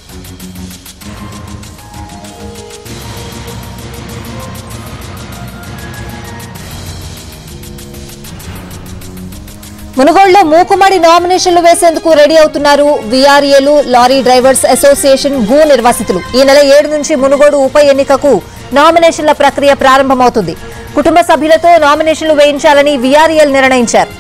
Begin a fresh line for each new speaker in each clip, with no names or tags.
మునుగోడులో మూకుమ్మడి నామినేషన్లు వేసేందుకు రెడీ అవుతున్నారు వీఆర్ఏలు లారీ డ్రైవర్స్ అసోసియేషన్ భూ నిర్వాసితులు ఈ నెల ఏడు నుంచి మునుగోడు ఉప ఎన్నికకు నామినేషన్ల ప్రక్రియ ప్రారంభమవుతుంది కుటుంబ సభ్యులతో నామినేషన్లు వేయించాలని వీఆర్ఏలు నిర్ణయించారు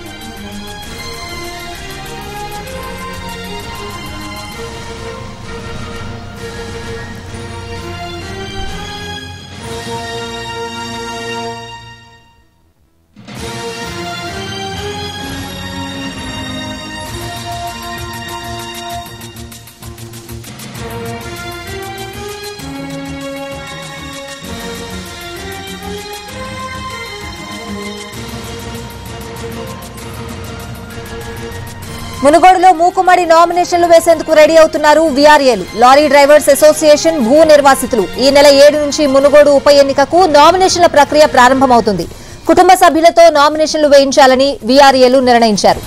మునుగోడులో మూకుమ్మడి నామినేషన్లు వేసేందుకు రెడీ అవుతున్నారు వీఆర్ఏలు లారీ డ్రైవర్స్ అసోసియేషన్ భూ నిర్వాసితులు ఈ నెల ఏడు నుంచి మునుగోడు ఉప ఎన్నికకు నామినేషన్ల ప్రక్రియ ప్రారంభమవుతుంది కుటుంబ సభ్యులతో నామినేషన్లు వేయించాలని వీఆర్ఏలు నిర్ణయించారు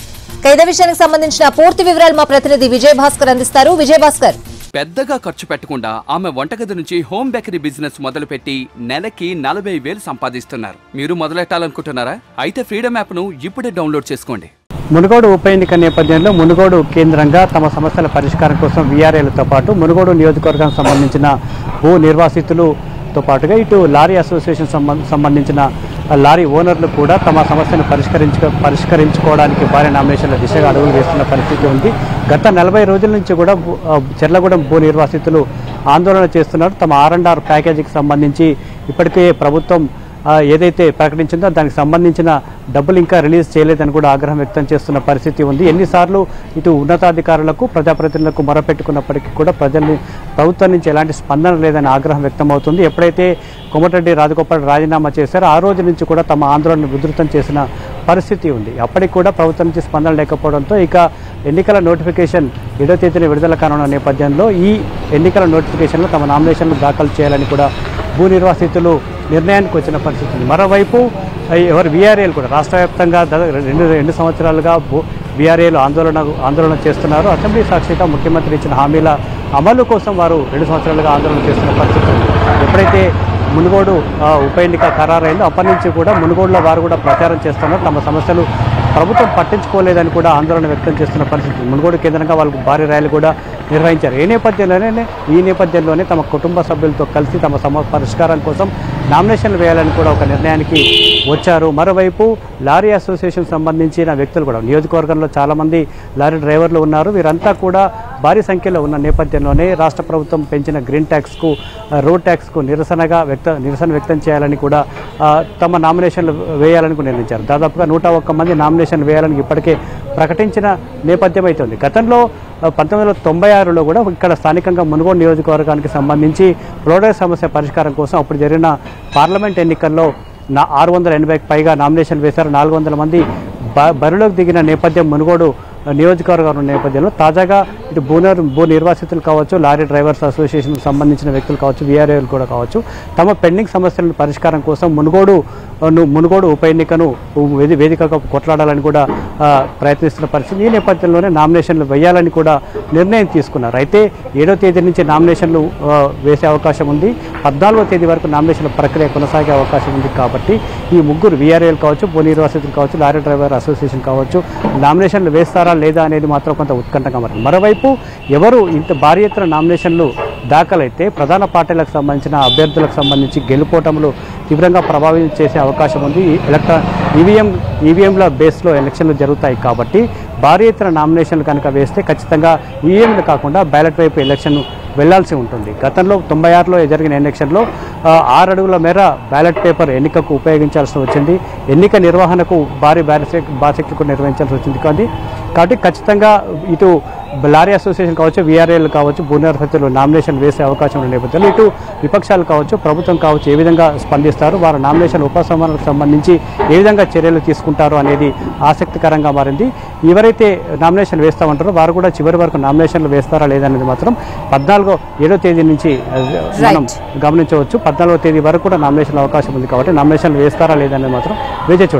ఇక ఇదే విషయానికి సంబంధించిన పూర్తి వివరాలు మా ప్రతినిధి విజయ్ భాస్కర్ అందిస్తారు విజయ్ భాస్కర్
పెద్దగా ఖర్చు పెట్టకుండా ఆమె వంటగది నుంచి హోమ్ బేకరీ బిజినెస్ మొదలుపెట్టి నెలకి నలభై వేలు సంపాదిస్తున్నారు మీరు మొదలెట్టాలనుకుంటున్నారా అయితే ఫ్రీడమ్ యాప్ను ఇప్పుడే డౌన్లోడ్ చేసుకోండి
మునుగోడు ఉప ఎన్నిక నేపథ్యంలో మునుగోడు కేంద్రంగా తమ సమస్యల పరిష్కారం కోసం వీఆర్ఏలతో పాటు మునుగోడు నియోజకవర్గానికి సంబంధించిన భూ నిర్వాసితులతో పాటుగా ఇటు లారీ అసోసియేషన్ సంబం- సంబంధించిన లారీ ఓనర్లు కూడా తమ సమస్యను పరిష్కరించు పరిష్కరించుకోవడానికి భారీ నామినేషన్ల దిశగా అడుగులు వేస్తున్న పరిస్థితి ఉంది గత నలభై రోజుల నుంచి కూడా భూ- ఆ, చెర్లగూడెం భూ నిర్వాసితులు ఆందోళన చేస్తున్నారు తమ ఆర్ అండ్ ఆర్ ప్యాకేజీకి సంబంధించి ఇప్పటికే ప్రభుత్వం ఆ, ఏదైతే ప్రకటించిందో దానికి సంబంధించిన డబ్బులు ఇంకా రిలీజ్ చేయలేదని కూడా ఆగ్రహం వ్యక్తం చేస్తున్న పరిస్థితి ఉంది ఎన్నిసార్లు ఇటు ఉన్నతాధికారులకు ప్రజాప్రతినిధులకు మొరపెట్టుకున్నప్పటికీ కూడా ప్రజల్ని ప్రభుత్వం నుంచి ఎలాంటి స్పందన లేదని ఆగ్రహం వ్యక్తం అవుతుంది ఎప్పుడైతే కోమటిరెడ్డి రాజగోపాల్ రాజీనామా చేశారో ఆ రోజు నుంచి కూడా తమ ఆందోళన ఉధృతం చేసిన పరిస్థితి ఉంది అప్పటికి కూడా ప్రభుత్వం నుంచి స్పందన లేకపోవడంతో ఇక ఎన్నికల నోటిఫికేషన్ ఏడో తేదీన విడుదల కానున్న నేపథ్యంలో ఈ ఎన్నికల నోటిఫికేషన్లో తమ నామినేషన్లు దాఖలు చేయాలని కూడా భూ నిర్వాసితులు నిర్ణయానికి వచ్చిన పరిస్థితి ఉంది మరోవైపు అయ్ ఎవరు వీఆర్ఏలు కూడా రాష్ట్ర వ్యాప్తంగా దాదాపు రెండు రెండు సంవత్సరాలుగా భూ వీఆర్ఏలు ఆందోళన ఆందోళన చేస్తున్నారు అసెంబ్లీ సాక్షిగా ముఖ్యమంత్రి ఇచ్చిన హామీల అమలు కోసం వారు రెండు సంవత్సరాలుగా ఆందోళన చేస్తున్న పరిస్థితి ఉంది ఎప్పుడైతే మునుగోడు ఆ, ఉప ఎన్నిక ఖరారైందో అప్పటి నుంచి కూడా మునుగోడులో వారు కూడా ప్రచారం చేస్తున్నారు తమ సమస్యలు ప్రభుత్వం పట్టించుకోలేదని కూడా ఆందోళన వ్యక్తం చేస్తున్న పరిస్థితి మునుగోడు కేంద్రంగా వాళ్ళకు భారీ ర్యాలీ కూడా నిర్వహించారు ఈ నేపథ్యంలోనే ఈ నేపథ్యంలోనే తమ కుటుంబ సభ్యులతో కలిసి తమ సమ పరిష్కారం కోసం నామినేషన్లు వేయాలని కూడా ఒక నిర్ణయానికి వచ్చారు మరోవైపు లారీ అసోసియేషన్ సంబంధించిన వ్యక్తులు కూడా నియోజకవర్గంలో చాలామంది లారీ డ్రైవర్లు ఉన్నారు వీరంతా కూడా భారీ సంఖ్యలో ఉన్న నేపథ్యంలోనే రాష్ట్ర ప్రభుత్వం పెంచిన గ్రీన్ ట్యాక్స్కు ఆ, రోడ్ ట్యాక్స్కు నిరసనగా వ్యక్త నిరసన వ్యక్తం చేయాలని కూడా ఆ, తమ నామినేషన్లు వేయాలని కూడా నిర్ణయించారు దాదాపుగా నూట ఒక్క మంది నామినేషన్లు వేయాలని ఇప్పటికే ప్రకటించిన నేపథ్యం అయితే ఉంది గతంలో ఆ, పంతొమ్మిది వందల తొంభై ఆరులో కూడా ఇక్కడ స్థానికంగా మునుగోడు నియోజకవర్గానికి సంబంధించి రోడ్డు సమస్య పరిష్కారం కోసం అప్పుడు జరిగిన పార్లమెంట్ ఎన్నికల్లో నా ఆరు వందల ఎనభైకి పైగా నామినేషన్ వేశారు నాలుగు వందల మంది బ- బరిలోకి దిగిన నేపథ్యం మునుగోడు నియోజకవర్గం ఉన్న నేపథ్యంలో తాజాగా ఇటు భూనర్ భూ నిర్వాసితులు కావచ్చు లారీ డ్రైవర్స్ అసోసియేషన్కి సంబంధించిన వ్యక్తులు కావచ్చు వీఆర్ఏలు కూడా కావచ్చు తమ పెండింగ్ సమస్యలను పరిష్కారం కోసం మునుగోడు ఆ, ను- మునుగోడు ఉప ఎన్నికను వేది వేదికగా కొట్లాడాలని కూడా ఆ, ప్రయత్నిస్తున్న పరిస్థితి ఈ నేపథ్యంలోనే నామినేషన్లు వేయాలని కూడా నిర్ణయం తీసుకున్నారు అయితే ఏడో తేదీ నుంచి నామినేషన్లు ఆ, వేసే అవకాశం ఉంది పద్నాలుగో తేదీ వరకు నామినేషన్ల ప్రక్రియ కొనసాగే అవకాశం ఉంది కాబట్టి ఈ ముగ్గురు వీఆర్ఏలు కావచ్చు భూ నిర్వాసితులు కావచ్చు లారీ డ్రైవర్ అసోసియేషన్ కావచ్చు నామినేషన్లు వేస్తారా లేదా అనేది మాత్రం కొంత ఉత్కంఠంగా మారింది మరోవైపు ఎవరు ఇంత భారీ ఎత్తున నామినేషన్లు దాఖలైతే ప్రధాన పార్టీలకు సంబంధించిన అభ్యర్థులకు సంబంధించి గెలుపోటములు తీవ్రంగా ప్రభావితం చేసే అవకాశం ఉంది ఈ ఎలక్ట్రా ఈవీఎం ఈవీఎంల బేస్లో ఎలక్షన్లు జరుగుతాయి కాబట్టి భారీ ఎత్తున నామినేషన్లు కనుక వేస్తే ఖచ్చితంగా ఈవీఎంలు కాకుండా బ్యాలెట్ వైపు ఎలక్షన్ వెళ్లాల్సి ఉంటుంది గతంలో తొంభై ఆరులో జరిగిన ఎన్నికల్లో ఆ, ఆరు అడుగుల మేర బ్యాలెట్ పేపర్ ఎన్నికకు ఉపయోగించాల్సి వచ్చింది ఎన్నిక నిర్వహణకు భారీ బ్యాలెట్ బాధ్యతలు కూడా నిర్వహించాల్సి వచ్చింది కానీ కాబట్టి ఖచ్చితంగా ఇటు లారీ అసోసియేషన్ కావచ్చు వీఆర్ఏలు కావచ్చు భూనిర్వహితులు నామినేషన్ వేసే అవకాశం ఉన్న నేపథ్యంలో ఇటు విపక్షాలు కావచ్చు ప్రభుత్వం కావచ్చు ఏ విధంగా స్పందిస్తారు వారు నామినేషన్ ఉపసంహరణకు సంబంధించి ఏ విధంగా చర్యలు తీసుకుంటారు అనేది ఆసక్తికరంగా మారింది ఎవరైతే నామినేషన్ వేస్తామంటారో వారు కూడా చివరి వరకు నామినేషన్లు వేస్తారా లేదనేది మాత్రం పద్నాలుగో ఏడో తేదీ నుంచి ఆ, మనం గమనించవచ్చు పద్నాలుగో తేదీ వరకు కూడా నామినేషన్ అవకాశం ఉంది కాబట్టి నామినేషన్లు వేస్తారా లేదనేది మాత్రం వేచి చూడాలి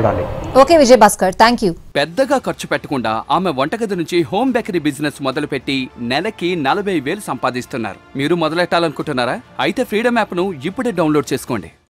okay Vijay Bhaskar thank you
పెద్దగా ఖర్చు పెట్టకుండా ఆమె వంటగది నుంచి హోమ్ బేకరీ బిజినెస్ మొదలుపెట్టి నెలకి నలభై వేలు సంపాదిస్తున్నారు మీరు మొదలెట్టాలనుకుంటున్నారా అయితే ఫ్రీడమ్ యాప్ను ఇప్పుడే డౌన్లోడ్ చేసుకోండి